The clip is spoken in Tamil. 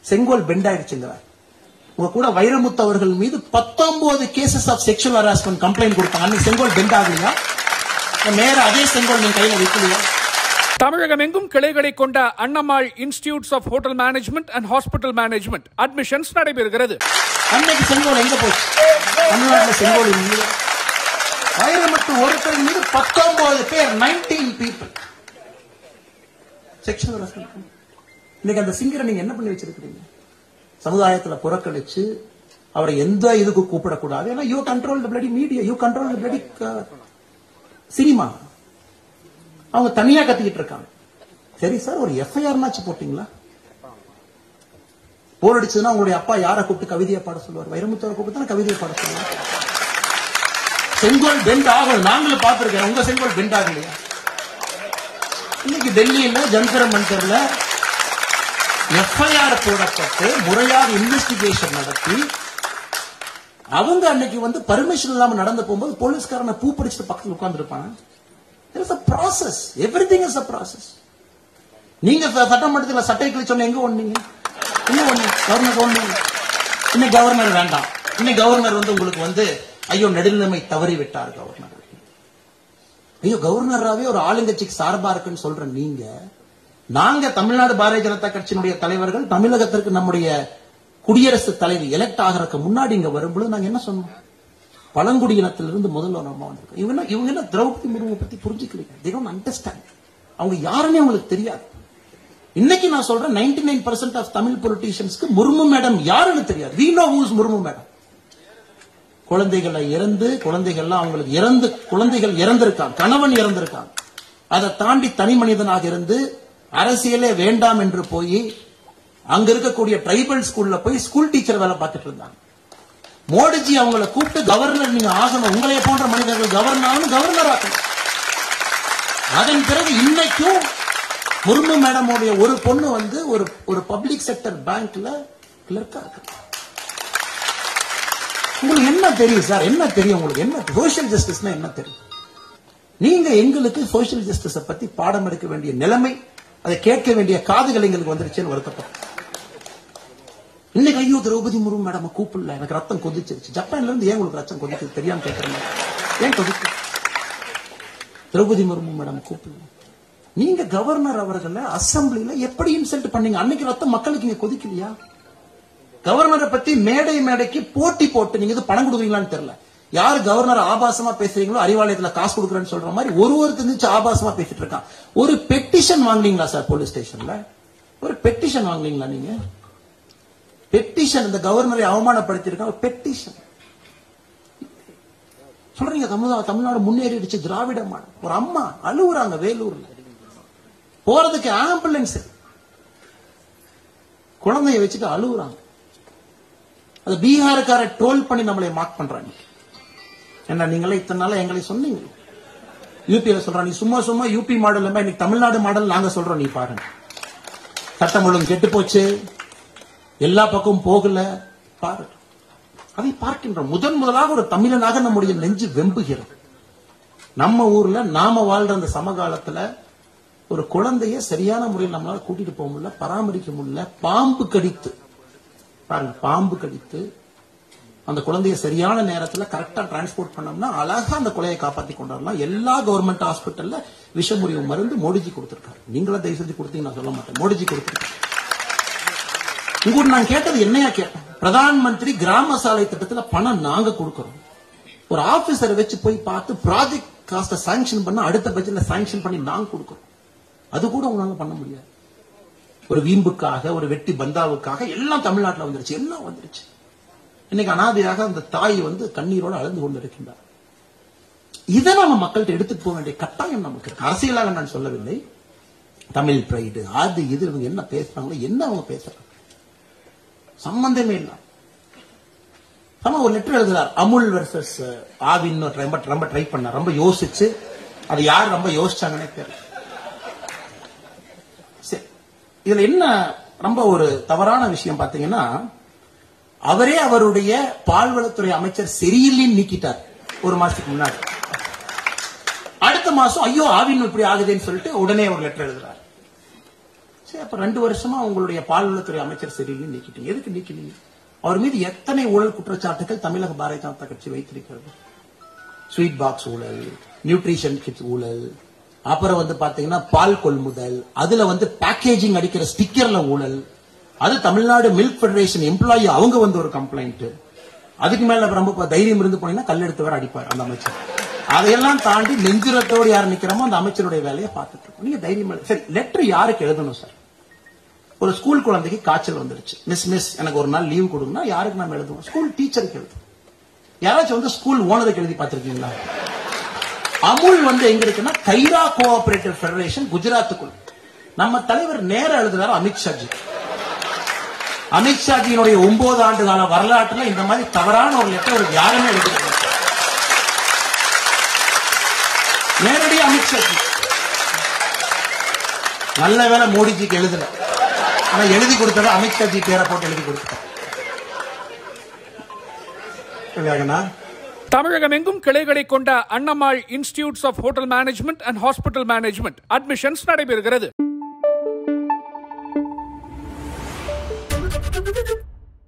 செங்கோல் பெண்ட் ஆயிடுச்சுங்கிறார் உங்க கூட வைரமுத்து அவர்கள் மீது பத்தொன்பது cases of sexual harassment complaint கொடுத்தாங்க அன்னைக்கு செங்கோல் பெண்ட் ஆகுங்க நேர அதே செங்கோல் நீங்க கையில வைக்கலையா தமிழகம் எங்கும் கிளைகளை கொண்ட Annammal institutes of hotel management and hospital management admissions நடைபெறுகிறது அன்னைக்கு செங்கோல் எங்க போச்சு தமிழ்நாட்டுல செங்கோல் இல்லை வைரமுத்து ஒருத்தர் மீது பத்தொன்பது பேர் நைன்டீன் பீப்புள் செக்ஷுவல் ஹராஸ்மெண்ட் இன்னைக்கு அந்த சிங்கரை நீங்க என்ன பண்ணி வச்சிருக்கீங்க சமுதாயத்துல புறக்கணிச்சு அவரை எந்த இதுக்கு கூப்பிடக்கூடாது ஏன்னா you control bloody media you control bloody cinema அவங்க தனியா கத்திக்கிட்டு இருக்காங்க சரி சார் ஒரு எஃப்ஐஆர்னாச்சு போட்டீங்களா போர் அடிச்சதுன்னா உங்களுடைய அப்பா யாரை கூப்பிட்டு கவிதையை பாட சொல்லுவார் வைரமுத்தவரை கூப்பிட்டு தானே கவிதையை பாட சொல்லுவார் செங்கோல் பெண்ட் ஆகும் நாங்களும் பார்த்திருக்கேன் உங்க செங்கோல் பெண்ட் ஆகலையா இன்னைக்கு டெல்லியில ஜந்தர் மந்தர்ல எஃப்ஐஆர் போடப்பட்டு முறையாக இன்வெஸ்டிகேஷன் நடத்தி அவங்க அன்னைக்கு வந்து பர்மிஷன் இல்லாம நடந்து போகும்போது போலீஸ்காரனை பூ பிடிச்சிட்டு பக்கத்துல உட்கார்ந்துருப்பாங்க There is a process. Everything is a process. நீங்க ச- சட்டமன்றத்தில் சட்டை கிழிச்சோன்னு எங்க ஒண்ணீங்க எங்க ஒண்ணு கவர்னர் ஒண்ணீங்க இன்னைக்கு கவர்னர் வேண்டாம் இன்னைக்கு கவர்னர் வந்து உங்களுக்கு வந்து ஐயோ நெடுநிலைமை தவறி விட்டார் கவர்னர் ஐயோ கவர்னராவே ஒரு ஆளுங்கட்சிக்கு சார்பா இருக்குன்னு சொல்ற நீங்க நாங்க தமிழ்நாடு பாரதிய ஜனதா கட்சியினுடைய தலைவர்கள் தமிழகத்திற்கு நம்முடைய குடியரசுத் தலைவி எலெக்ட் ஆகிறதுக்கு முன்னாடி இங்க வரும்பொழுது நாங்க என்ன சொன்னோம் பழங்குடியினத்திலிருந்து முதல்ல ஒரு அம்மா வந்திருக்கோம் இவங்க என்ன இவங்க என்ன திரௌபதி முர்மு பத்தி புரிஞ்சுக்கலைங்க they don't அண்டர்ஸ்டாண்ட் அவங்க யாருன்னே அவங்களுக்கு தெரியாது இன்னைக்கு நான் சொல்றேன் 99% நைன் பர்சன்ட் ஆஃப் தமிழ் பொலிட்டீஷியன்ஸ்க்கு முர்மு மேடம் யாருன்னு தெரியாது we know who is Murmu madam குழந்தைகளை இறந்து குழந்தைகள்லாம் அவங்களுக்கு இறந்து குழந்தைகள் இறந்திருக்காங்க கணவன் இறந்திருக்காங்க அதை தாண்டி தனி மனிதனாக இருந்து அரசியலே வேண்டாம் என்று போய் அங்க இருக்கக்கூடிய ட்ரைபல் ஸ்கூல்ல போய் ஸ்கூல் டீச்சர் வேலை பார்த்துட்டு இருந்தாங்க மோடிஜி அவங்கள கூப்பிட்டு கவர்னர் நீங்க ஆகணும் உங்களைய போன்ற மனிதர்கள் கவர்னர் ஆகணும் கவர்னர் ஆகணும் அதன் பிறகு இன்னைக்கும் முர்மு மேடமுடைய ஒரு பொண்ணு வந்து ஒரு ஒரு பப்ளிக் செக்டர் பேங்க்ல கிளர்க்கா இருக்கு உங்களுக்கு என்ன தெரியும் சார் என்ன தெரியும் உங்களுக்கு என்ன சோஷியல் ஜஸ்டிஸ்னா என்ன தெரியும் நீங்க எங்களுக்கு சோஷியல் ஜஸ்டிஸ பத்தி பாடம் எடுக்க வேண்டிய நிலைமை அதை கேட்க வேண்டிய காதுகள் எங்களுக்கு வந்துருச்சுன்னு வருத்தப்பட்டோம் இன்னைக்கு ஐயோ திரௌபதி முர்மு மேடம் கூப்பிடல எனக்கு ரத்தம் கொதிச்சிருச்சு ஜப்பான்ல இருந்து ஏன் உங்களுக்கு ரத்தம் கொதிக்குது தெரியாம கேட்கறேன் ஏன் கொதிக்கு திரௌபதி முர்மு மேடம் கூப்பிடல நீங்க கவர்னர் அவர்களை அசம்பிளில எப்படி இன்சல்ட் பண்ணீங்க அன்னைக்கு ரத்தம் மக்களுக்கு இங்க கொதிக்கலையா கவர்னரை பத்தி மேடை மேடைக்கு போட்டி போட்டு நீங்க இது பணம் கொடுக்குறீங்களான்னு தெரியல யார் கவர்னர் ஆபாசமா பேசுறீங்களோ அறிவாலயத்துல காசு கொடுக்குறேன்னு சொல்ற மாதிரி ஒரு ஒருத்தர் ஆபாசமா பேசிட்டு இருக்கான் ஒரு பெட்டிஷன் வாங்குனீங்களா சார் போலீஸ் ஸ்டேஷன்ல ஒரு பெட்டிஷன் வாங்குனீங்களா நீங்க பெட்டிஷன் இந்த கவர்னரை அவமானப்படுத்தியிருக்காங்க ஒரு பெட்டிஷன் சொல்றீங்க தமிழ் தமிழ்நாடு முன்னேறிடுச்சு திராவிட மாடல் ஒரு அம்மா அழுவுறாங்க வேலூர்ல போறதுக்கு ஆம்புலன்ஸ் குழந்தைய வச்சுட்டு அழுவுறாங்க அது பீகாருக்கார ட்ரோல் பண்ணி நம்மளை மார்க் பண்றாங்க என்ன நீங்களே இத்தனை நாளா எங்களை சொன்னீங்க யூபியில சொல்றான் நீ சும்மா சும்மா யூபி மாடல் இல்லாம இன்னைக்கு தமிழ்நாடு மாடல் நாங்க சொல்றோம் நீ பாருங்க சட்டம் ஒழுங்கு கெட்டு போச்சு எல்லா பக்கமும் போகல பாரு அதை பார்க்கின்றோம் முதன் முதலாக ஒரு தமிழனாக நம்முடைய நெஞ்சு வெம்புகிறது நம்ம ஊர்ல நாம வாழ்ற அந்த சமகாலத்துல ஒரு குழந்தைய சரியான முறையில் நம்மளால கூட்டிட்டு போக முடியல பராமரிக்க முடியல பாம்பு கடித்து பாருங்க பாம்பு கடித்து அந்த குழந்தைய சரியான நேரத்துல கரெக்டா டிரான்ஸ்போர்ட் பண்ணோம்னா அழகா அந்த குலையை காப்பாத்தி கொண்டு வரலாம் எல்லா கவர்மெண்ட் ஹாஸ்பிட்டல்ல விஷமுறிவு மருந்து மோடிஜி கொடுத்திருக்காரு நீங்களும் தயவு செஞ்சு கொடுத்தீங்க நான் சொல்ல மாட்டேன் மோடிஜி கொடுத்திருக்காரு உங்களுக்கு நான் கேட்டது என்னையா கேட்டேன் பிரதான் மந்திரி கிராம சாலை திட்டத்துல பணம் நாங்க கொடுக்கறோம் ஒரு ஆபீசரை வச்சு போய் பார்த்து ப்ராஜெக்ட் காஸ்ட சாங்ஷன் பண்ண அடுத்த பட்ஜெட்ல சாங்ஷன் பண்ணி நாங்க கொடுக்கறோம் அது கூட உங்களால பண்ண முடியாது ஒரு வீம்புக்காக ஒரு வெட்டி பந்தாவுக்காக எல்லாம் தமிழ்நாட்டுல வந்துருச்சு எல்லாம் வந்துருச்சு இன்னைக்கு அனாதையாக அந்த தாய் வந்து கண்ணீரோடு அழுந்து கொண்டு இருக்கின்றார் இதை நம்ம மக்கள்கிட்ட எடுத்துட்டு போக வேண்டிய கட்டாயம் நமக்கு இருக்கு அரசியலாக நான் சொல்லவில்லை தமிழ் பிரைடு அது இது இவங்க என்ன பேசுறாங்களோ என்ன அவங்க பேசுறாங்க சம்பந்தமே இல்ல ஆமா ஒரு லெட்டர் எழுதுறார் அமுல் வெர்சஸ் ஆவின்னு ரொம்ப ரொம்ப ட்ரை பண்ணார் ரொம்ப யோசிச்சு அது யார் ரொம்ப யோசிச்சாங்கன்னே தெரியல சரி இதுல என்ன ரொம்ப ஒரு தவறான விஷயம் பாத்தீங்கன்னா அவரே அவருடைய பால்வளத்துறை அமைச்சர் சரியில்லைன்னு நீக்கிட்டார் ஒரு மாசத்துக்கு முன்னாடி அடுத்த மாசம் ஐயோ ஆவின் இப்படி ஆகுதுன்னு சொல்லிட்டு உடனே ஒரு லெட்டர் எழுதுறாரு சரி அப்ப ரெண்டு வருஷமா உங்களுடைய பால்வளத்துறை அமைச்சர் சரியில்லை நீக்கிட்டீங்க எதுக்கு நீக்கினீங்க அவர் மீது எத்தனை ஊழல் குற்றச்சாட்டுகள் தமிழக பாரதிய ஜனதா கட்சி வைத்திருக்கிறது ஸ்வீட் பாக்ஸ் ஊழல் நியூட்ரிஷன் கிட்ஸ் ஊழல் அப்புறம் வந்து பாத்தீங்கன்னா பால் கொள்முதல் அதுல வந்து பேக்கேஜிங் அடிக்கிற ஸ்டிக்கர்ல ஊழல் அது தமிழ்நாடு மில்க் ஃபெடரேஷன் எம்ப்ளாயி அவங்க வந்து ஒரு கம்ப்ளைண்ட் அதுக்கு மேல ரொம்ப தைரியம் இருந்து போனீங்கன்னா கல்லெடுத்து வர அடிப்பார் அந்த அமைச்சர் அதையெல்லாம் தாண்டி நெஞ்சுரத்தோடு யார் நிக்கிறோமோ அந்த அமைச்சருடைய வேலையை பார்த்துட்டு இருக்கோம் நீங்க தைரியம் இல்ல. சரி லெட்டர் யாருக்கு எழுதணும் சார் ஒரு ஸ்கூல் குழந்தைக்கு காய்ச்சல் வந்துருச்சு மிஸ் மிஸ் எனக்கு ஒரு நாள் லீவ் கொடுங்கன்னா யாருக்கு நம்ம எழுதுவோம் ஸ்கூல் டீச்சருக்கு எழுதுவோம் யாராச்சும் வந்து ஸ்கூல் ஓனருக்கு எழுதி பார்த்திருக்கீங்களா அமுல் வந்து எங்க இருக்குன்னா கைரா கோஆபரேட்டிவ் ஃபெடரேஷன் குஜராத்துக்குள் நம்ம தலைவர் நேர எழுதுறாரு அமித்ஷாஜி அமித்ஷாஜியினுடைய ஒன்பது ஆண்டு கால வரலாற்றுல இந்த மாதிரி தவறான ஒரு லெட்டர் அவருக்கு யாருமே எழுதுறது நேரடி அமித்ஷாஜி நல்ல வேளை மோடிஜிக்கு எழுதல ஆனா எழுதி கொடுத்தது அமித்ஷாஜி பேரை போட்டு எழுதி கொடுத்தார் இல்லையாங்கண்ணா தமிழகம் எங்கும் கிளைகளை கொண்ட Annammal institutes of hotel management and hospital management admissions நடைபெறுகிறது